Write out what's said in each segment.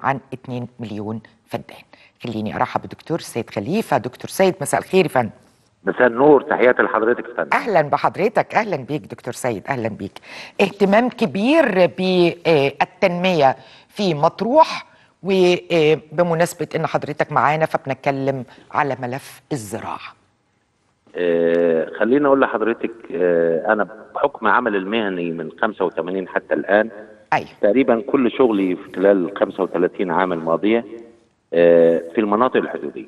عن 2 مليون فدان خليني ارحب بدكتور سيد خليفه دكتور سيد مساء الخير يا فندم مساء النور تحياتي لحضرتك يا فندم اهلا بحضرتك اهلا بيك دكتور سيد اهلا بيك اهتمام كبير بالتنميه في مطروح وبمناسبه ان حضرتك معانا فبنتكلم على ملف الزراعه آه خليني اقول لحضرتك آه انا بحكم عمل المهني من 85 حتى الان ايوه تقريبا كل شغلي في خلال ال 35 عام الماضيه آه في المناطق الحدوديه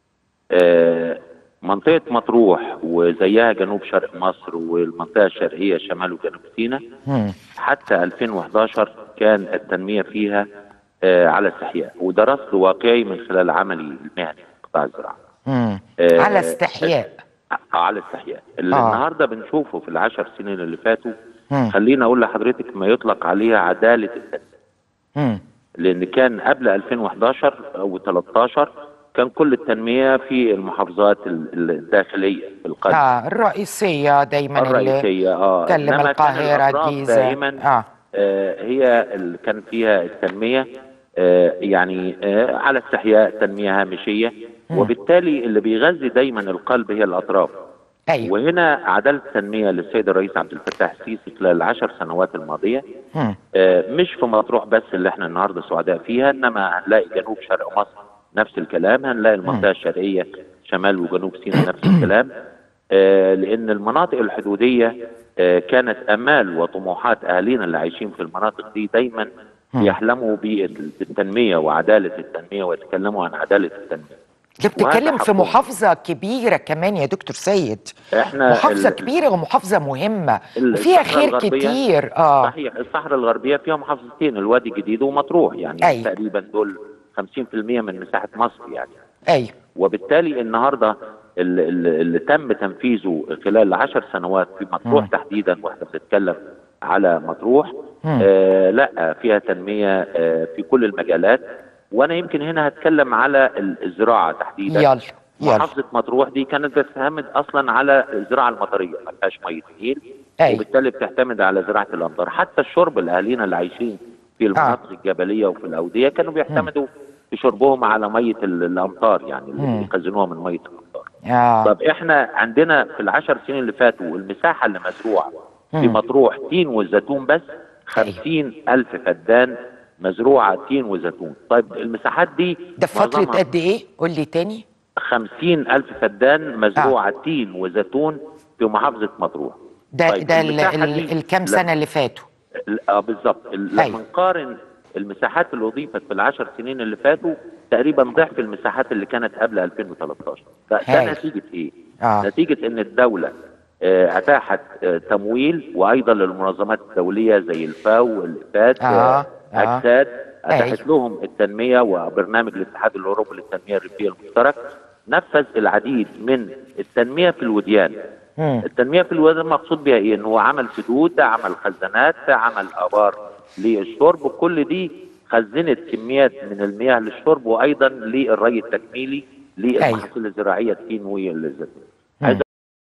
آه منطقه مطروح وزيها جنوب شرق مصر والمنطقه الشرقيه شمال وجنوب سيناء مم. حتى 2011 كان التنميه فيها آه على استحياء ودرست واقعي من خلال عملي المهني في قطاع الزراعه مم. آه، على استحياء آه، على استحياء اللي آه. النهارده بنشوفه في العشر سنين اللي فاتوا مم. خليني اقول لحضرتك ما يطلق عليها عداله التنميه مم. لان كان قبل 2011 او 13 كان كل التنميه في المحافظات ال- ال- الداخليه في القريه اه الرئيسيه دايما اللي الرئيسيه اه تكلم إنما كان القاهره الأطراف الجيزه دائما اه آه هي اللي كان فيها التنميه آه يعني آه على استحياء تنميه هامشيه مم. وبالتالي اللي بيغذي دايما القلب هي الاطراف ايوه وهنا عداله التنميه للسيد الرئيس عبد الفتاح السيسي خلال العشر سنوات الماضيه مم. آه، مش في مطروح بس اللي احنا النهارده سعداء فيها انما هنلاقي جنوب شرق مصر نفس الكلام هنلاقي المنطقه الشرقيه شمال وجنوب سيناء نفس الكلام آه، لان المناطق الحدوديه آه، كانت امال وطموحات اهالينا اللي عايشين في المناطق دي دايما مم. يحلموا بال- بالتنميه وعداله التنميه ويتكلموا عن عداله التنميه انت بتتكلم في حقهم. محافظه كبيره كمان يا دكتور سيد احنا محافظه ال- كبيره ومحافظه مهمه ال- وفيها الصحراء خير الغربية كتير اه صحيح الصحراء الغربيه فيها محافظتين الوادي الجديد ومطروح يعني أيوة. تقريبا دول 50% من مساحه مصر يعني ايوه وبالتالي النهارده اللي, اللي اللي تم تنفيذه خلال العشر سنوات في مطروح مم. تحديدا واحنا بنتكلم على مطروح مم. آه لا فيها تنميه آه في كل المجالات وانا يمكن هنا هتكلم على ال- الزراعه تحديدا يلا يلا محافظه مطروح دي كانت بتعتمد اصلا على الزراعه المطريه ما فيهاش ميه نيل أيوة. وبالتالي بتعتمد على زراعه الامطار حتى الشرب الاهالينا اللي عايشين في المناطق الجبليه وفي الاوديه كانوا بيعتمدوا في شربهم على ميه ال- الامطار يعني اللي مم. بيخزنوها من ميه الامطار اه طب احنا عندنا في العشر سنين اللي فاتوا المساحه اللي مزروعه في مم. مطروح تين والزيتون بس خمسين ألف فدان مزروعة تين وزيتون طيب المساحات دي ده في فتره معظمها قد ايه قول لي تاني خمسين ألف فدان مزروعة تين وزيتون في محافظة مطروح ده طيب ده ال- المساحة ال- دي- الكام لا. سنه اللي فاتوا اه بالظبط ال- أيوة. لما نقارن المساحات اللي اضيفت في العشر سنين اللي فاتوا تقريبا ضعف المساحات اللي كانت قبل 2013 ده, ده هايل. نتيجه ايه؟ آه. نتيجه ان الدوله آه، اتاحت آه، تمويل وايضا للمنظمات الدوليه زي الفاو والافاد آه، آه، آه. اجساد أيوة. اتاحت لهم التنميه وبرنامج الاتحاد الاوروبي للتنميه الريفيه المشترك نفذ العديد من التنميه في الوديان مم. التنميه في الوادي المقصود بها ايه؟ ان هو عمل سدود، عمل خزانات، عمل ابار للشرب، كل دي خزنت كميات من المياه للشرب وايضا للري التكميلي للمحاصيل الزراعيه التين والزيتون.